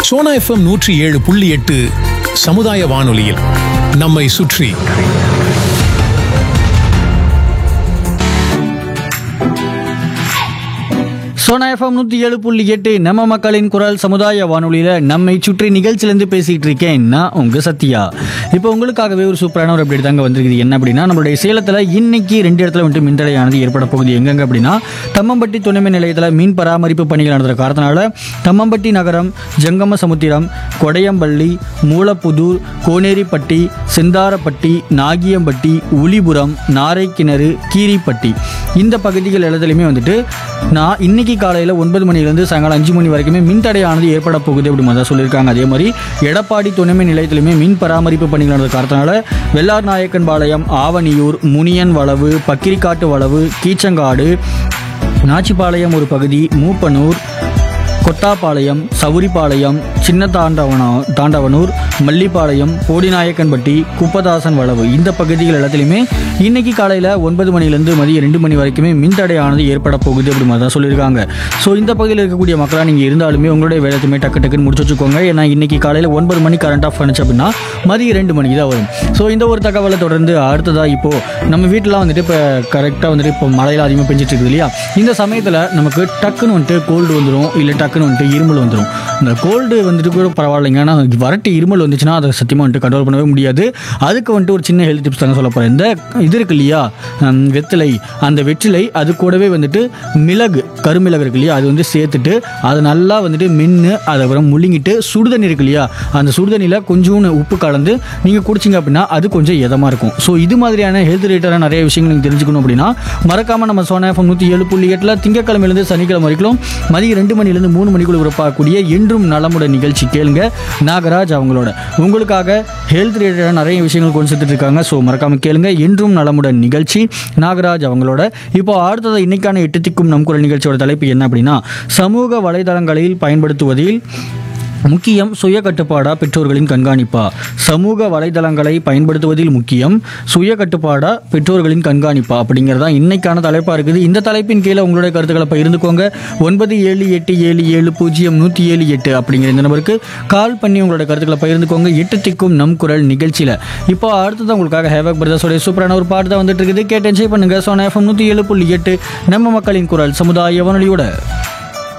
Sona FM நூற்றி ஏழு புள்ளி எட்டு சமுதாய வானொலியில் நம்மை சுற்றி சோனா எஃப்எம் நூற்றி ஏழு புள்ளி எட்டு நம்ம மக்களின் குரல் சமுதாய வானொலியில் நம்மை சுற்றி நிகழ்ச்சியிலேருந்து பேசிகிட்டு இருக்கேன் நான் உங்கள் சத்யா இப்போ உங்களுக்காகவே ஒரு சூப்பரான ஒரு அப்டேட் தாங்க வந்திருக்குது என்ன அப்படின்னா நம்மளுடைய சேலத்தில் இன்னைக்கு ரெண்டு இடத்துல வந்துட்டு மின்தடையானது ஏற்பட போகுது எங்கெங்க அப்படின்னா தம்மம்பட்டி துணைமின் நிலையத்தில் மீன் பராமரிப்பு பணிகள் நடந்த காரணத்தினால தம்மம்பட்டி நகரம் ஜங்கம சமுத்திரம் கொடையம்பள்ளி மூலப்புதூர் கோனேரிப்பட்டி செந்தாரப்பட்டி நாகியம்பட்டி உளிபுரம் நாரைக்கிணறு கீரிப்பட்டி இந்த பகுதிகள் எல்லாத்துலேயுமே வந்துட்டு நான் இன்னைக்கு காலையில் ஒன்பது மணிலேருந்து சாயங்காலம் அஞ்சு மணி வரைக்குமே மின்தடையானது ஏற்பட போகுது அப்படி மாதிரி தான் சொல்லியிருக்காங்க அதே மாதிரி எடப்பாடி துணைமின் நிலையத்திலுமே மின் பராமரிப்பு பணிகள் நடந்த காரணத்தினால வெள்ளார் நாயக்கன் பாளையம் ஆவணியூர் முனியன் வளவு பக்கிரிக்காட்டு வளவு கீச்சங்காடு நாச்சிபாளையம் ஒரு பகுதி மூப்பனூர் கொட்டாப்பாளையம் சவுரிப்பாளையம் சின்ன தாண்டவனா தாண்டவனூர் மல்லிப்பாளையம் போடிநாயக்கன்பட்டி குப்பதாசன் வளவு இந்த பகுதிகள் எல்லாத்துலேயுமே இன்னைக்கு காலையில் ஒன்பது மணிலேருந்து மதியம் ரெண்டு மணி வரைக்குமே மின்தடையானது ஏற்பட போகுது அப்படி மாதிரி தான் சொல்லியிருக்காங்க ஸோ இந்த பகுதியில் இருக்கக்கூடிய மக்களாக நீங்கள் இருந்தாலுமே உங்களுடைய வேலையுமே டக்கு டக்குன்னு முடிச்சு வச்சுக்கோங்க ஏன்னா இன்னைக்கு காலையில் ஒன்பது மணி கரண்ட் ஆஃப் பண்ணுச்சு அப்படின்னா மதியம் ரெண்டு மணிக்கு தான் வரும் ஸோ இந்த ஒரு தகவலை தொடர்ந்து அடுத்ததாக இப்போது நம்ம வீட்டிலாம் வந்துட்டு இப்போ கரெக்டாக வந்துட்டு இப்போ மழையில் அதிகமாக பெஞ்சிட்டு இருக்குது இல்லையா இந்த சமயத்தில் நமக்கு டக்குன்னு வந்துட்டு கோல்டு வந்துடும் இல்லை டக்குன்னு வந்துட்டு இருமல் வந்துடும் இந்த கோல்டு வந்துட்டு கூட பரவாயில்லைங்க ஆனால் வரட்டு இருமல் வந்துச்சுன்னா அதை சத்தியமாக வந்துட்டு கண்ட்ரோல் பண்ணவே முடியாது அதுக்கு வந்துட்டு ஒரு சின்ன ஹெல்த் டிப்ஸ் தாங்க சொல்ல போகிறேன் இந்த இது இருக்கு இல்லையா ஹம், வெத்தலை அந்த வெற்றிலை அது கூடவே வந்துட்டு மிளகு கருமிளகு இருக்கு இல்லையா அது வந்து சேர்த்துட்டு அதை நல்லா வந்துட்டு மென்று அதை அப்புறம் முழுங்கிட்டு சுடுதண்ணி இருக்கு இல்லையா அந்த சுடுதண்ணியில் கொஞ்சோண்டு உப்பு கலந்து நீங்கள் குடிச்சிங்க அப்படின்னா அது கொஞ்சம் இதமாக இருக்கும் ஸோ இது மாதிரியான ஹெல்த் ரிலேட்டடாக நிறைய விஷயங்கள் நீங்கள் தெரிஞ்சுக்கணும் அப்படின்னா மறக்காமல் நம்ம சோனா எஃப்எம் நூற்றி ஏழு புள்ளி எட்டில் திங்கக்கிழமையிலேருந்து சனிக்கிழமை வரைக்கும் மதியம் ரெண்டு மணிலேருந்து மூணு மணிக்குள்ள உறப்பாகக்கூடிய என்றும் நலமுடன் நிகழ்ச்சி கேளுங்க நாகராஜ் அவங்களோட உங்களுக்காக ஹெல்த் ரிலேட்டடாக நிறைய விஷயங்கள் கொண்டு சேர்த்துட்டு இருக்காங்க ஸோ மறக்காமல் கேளுங்க என்றும் நலமுடன் நிகழ்ச்சி நாகராஜ் அவங்களோட இப்போ அடுத்தது இன்னைக்கான எட்டு திக்கும் நம் குரல் நிகழ்ச்சியோட தலைப்பு என்ன அப்படின்னா சமூக வலைதளங்களில் பயன்படுத்துவதில் முக்கியம் சுய கட்டுப்பாடா பெற்றோர்களின் கண்காணிப்பா சமூக வலைதளங்களை பயன்படுத்துவதில் முக்கியம் சுய கட்டுப்பாடா பெற்றோர்களின் கண்காணிப்பா அப்படிங்கிறதா இன்னைக்கான தலைப்பாக இருக்குது இந்த தலைப்பின் கீழே உங்களுடைய கருத்துக்களை பகிர்ந்துக்கோங்க ஒன்பது ஏழு எட்டு ஏழு ஏழு பூஜ்ஜியம் நூற்றி ஏழு எட்டு அப்படிங்கிற இந்த நம்பருக்கு கால் பண்ணி உங்களோட கருத்துக்களை பகிர்ந்துக்கோங்க எட்டு திக்கும் நம் குரல் நிகழ்ச்சியில் இப்போ அடுத்தது உங்களுக்காக ஹேவக் பிரதர்ஸோடைய சூப்பரான ஒரு பாட்டு தான் வந்துட்டு இருக்குது கேட்டு என்ஜாய் பண்ணுங்க சோனா எஃப்எம் நூற்றி ஏழு புள்ளி எட்டு நம்ம மக்களின் குரல் சமுதாய வானொலியோட